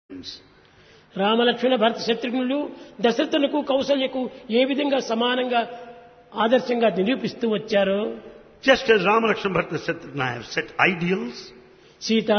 రామలక్ష్మణ భరత శత్రుఘ్నులు దశరథులకు కౌసల్యకు ఏ విధంగా సమానంగా ఆదర్శంగా నిరూపిస్తూ వచ్చారో Just as Rama, Lakshmana, Bharata, Shatrugna have set ideals, Sita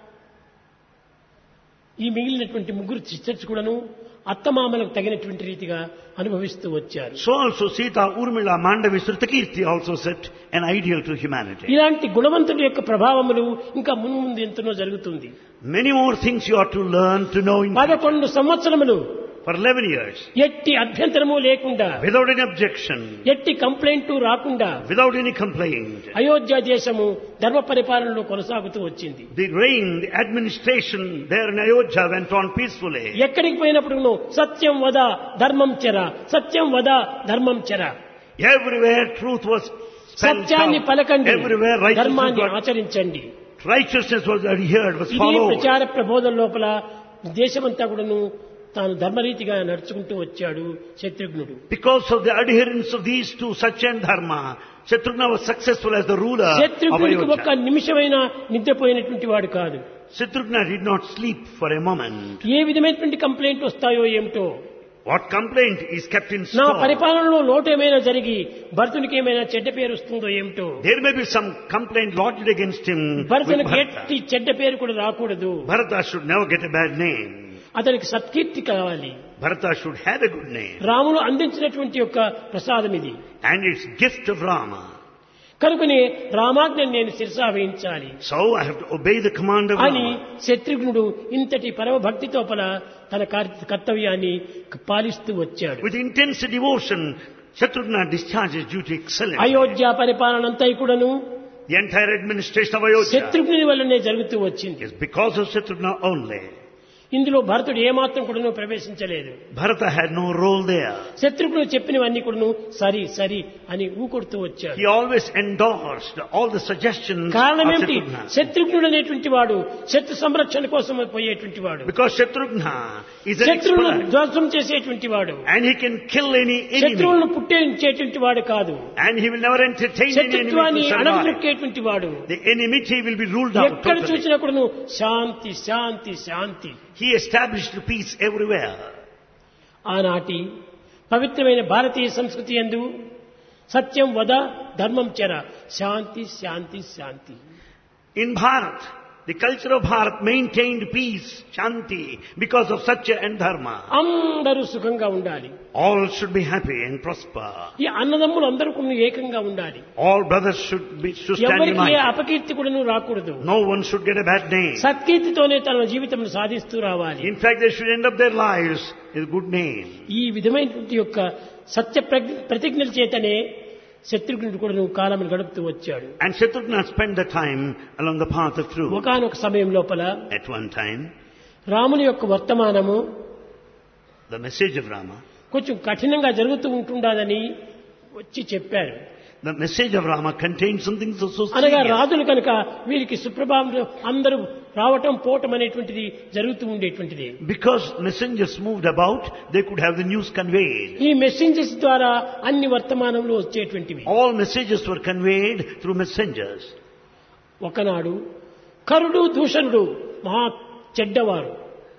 ఈ మిగిలినటువంటి ముగ్గురు సిస్టర్స్ కూడాను అత్తమామలకు తగినటువంటి రీతిగా అనుభవిస్తూ వచ్చారు so also Sita, Urmila, Mandavi, Srutakirti also set an ideal to humanity. ఇలాంటి గుణవంతుడి యొక్క ప్రభావములు ఇంకా మున్ముందు ఎంతనో జరుగుతుంది Many more things you are to learn to know in పదకొండు సంవత్సరములు for 11 years, ఎట్టి అభ్యంతరము లేకుండా without any objection, ఎట్టి కంప్లైంట్ రాకుండా without any complaint. అయోధ్య దేశము ధర్మ పరిపాలనలో కొనసాగుతూ వచ్చింది The reign, the administration there in Ayodhya went on peacefully. ఎక్కడికి పోయినప్పుడు సత్యం వద ధర్మం చెర సత్యం వద ధర్మం చెర Everywhere truth was spelled సత్యాన్ని out. పలకండి Everywhere righteousness ధర్మాన్ని was, ఆచరించండి righteousness was adhered, was ఇది followed. ప్రచార ప్రబోధం లోపల దేశమంతా కూడాను తాను ధర్మరీతిగా నడుచుకుంటూ వచ్చాడు శత్రుఘ్నుడు Because of the adherence of these two, Satya and Dharma, Shatrughna was successful as the ruler of శత్రుఘ్నుడికి ఒక్క Ayodhya. నిమిషమైన నిద్రపోయినటువంటి వాడు కాదు Shatrughna did not sleep for a moment. ఏ విధమైనటువంటి కంప్లైంట్ వస్తాయో ఏమిటో What complaint is kept in నా store? పరిపాలనలో లోటు ఏమైనా జరిగి భరతునికి ఏమైనా చెడ్డ పేరు వస్తుందో ఏమిటో There may be some complaint lodged against him with భరతునికి Bharata. ఎట్టి చెడ్డ పేరు కూడా రాకూడదు Bharata should never get a bad name. అతనికి సత్కీర్తి కావాలి Bharata should have a good name. రాముడు అందించినటువంటి యొక్క ప్రసాదం ఇది And it's gift of Rama. కనుకనే రామాజ్ఞని నేను శిరసా వహించాలి So I have to obey the command of అని Rama. శత్రుఘ్నుడు ఇంతటి పరమ భక్తితో పల తన కర్- కర్తవ్యాన్ని పాలిస్తూ వచ్చాడు With intense devotion, Shatrughna discharges duty excellently. Ayodhya పరిపాలన అంతా కూడాను The entire administration of Ayodhya శత్రుఘ్నుని వల్లనే జరుగుతూ వచ్చింది is because of Shatrughna only. ఇందులో భరతుడు ఏమాత్రం కూడాను ప్రవేశించలేదు Bharata had no role there. శత్రుఘ్నుడు చెప్పినవన్నీ కూడాను సరి సరి అని ఊకొడుతూ వచ్చాడు He always endorsed all the suggestions of కారణం ఏమిటి Shatrughna. శత్రుఘ్నుడు అనేటువంటి వాడు శత్రు సంరక్షణ కోసం పోయేటువంటి వాడు Because Shatrughna is an శత్రువులను expert ధ్వంసం చేసేటువంటి వాడు and he can kill any enemy శత్రువులను పుట్టించేటువంటి వాడు కాదు and he will never entertain any enemy శత్రుత్వాన్ని to survive. అణగదొక్కేటువంటి వాడు The enmity will be ruled out ఎక్కడ totally. చూసినా కూడాను శాంతి శాంతి శాంతి He established peace everywhere. ఆనాటి పవిత్రమైన భారతీయ సంస్కృతి ఎందు సత్యం వద ధర్మం చెర శాంతి శాంతి శాంతి In Bharat, the culture of Bharat maintained peace, Shanti, because of Satya and Dharma. అందరూ సుఖంగా ఉండాలి All should be happy and prosper. ఈ అన్నదమ్ములు అందరూ కొన్ని ఏకంగా ఉండాలి All brothers should be should stand ఎవరికి ఏ united. అపకీర్తి కూడా రాకూడదు No one should get a bad name. సత్కీర్తితోనే తన జీవితం సాధిస్తూ రావాలి In fact, they should end up their lives with a good name. ఈ విధమైనటువంటి యొక్క సత్య ప్రజ్ఞ- ప్రతిజ్ఞల చేతనే శత్రుఘ్నుడు కూడా నువ్వు కాలం గడుపుతూ వచ్చాడు And Shatrughna spent the time along the path of truth. ఒకనొక సమయం లోపల At one time, రాముని యొక్క వర్తమానము the message of Rama, కొంచెం కఠినంగా జరుగుతూ ఉంటుండదని వచ్చి చెప్పారు the message of Rama contains something so, so అనగా serious. రాజులు కనుక వీరికి సుప్రభావం అందరూ రావటం పోవటం అనేటువంటిది జరుగుతూ ఉండేటువంటిది Because messengers moved about, they could have the news conveyed. ఈ మెసెంజర్స్ ద్వారా అన్ని వర్తమానములు వచ్చేటువంటివి All messages were conveyed through messengers. ఒకనాడు కరుడు దూషణుడు మహా చెడ్డవాడు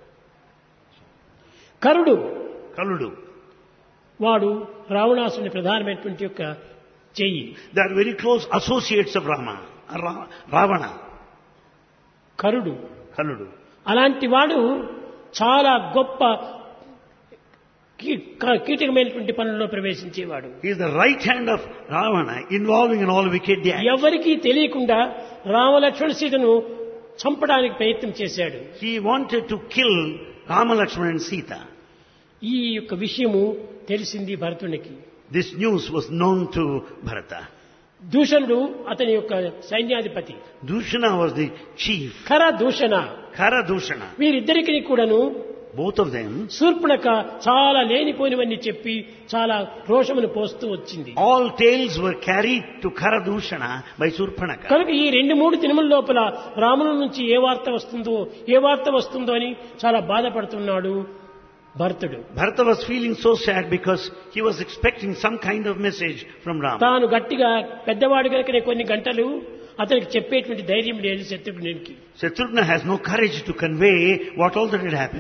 కరుడు Kaludu. వాడు రావణాసుని ప్రధానమైనటువంటి యొక్క చెయ్యి They are very close associates of Rama. Ra- Ravana. కరుడు Kaludu. అలాంటి వాడు చాలా గొప్ప కీ- క- కీటకమైనటువంటి పనుల్లో ప్రవేశించేవాడు He is the right hand of Ravana, involving in all wicked acts. ఎవరికీ తెలియకుండా రామలక్ష్మణ సీతను చంపడానికి ప్రయత్నం చేశాడు He wanted to kill Rama, Lakshmana and Sita. ఈ యొక్క విషయము తెలిసింది భరతునికి This news was known to Bharata. దూషణుడు అతని యొక్క సైన్యాధిపతి Dushana was the chief. ఖర దూషణ Kara Dushana. వీరిద్దరికి కూడాను Both of them, శూర్పణక చాలా లేనిపోనివన్నీ చెప్పి చాలా రోషమును పోస్తూ వచ్చింది all tales were carried to Kara Dushana by Surpanaka. కనుక ఈ రెండు మూడు దినముల లోపల రాముల నుంచి ఏ వార్త వస్తుందో ఏ వార్త వస్తుందో అని చాలా బాధపడుతున్నాడు భరతుడు Bharata was feeling so sad because he was expecting some kind of message from Rama. తాను గట్టిగా పెద్దవాడు కనుకనే కొన్ని గంటలు అతనికి చెప్పేటువంటి ధైర్యం లేదు శత్రుఘ్నునికి Shatrughna has no courage to convey what all that had happened.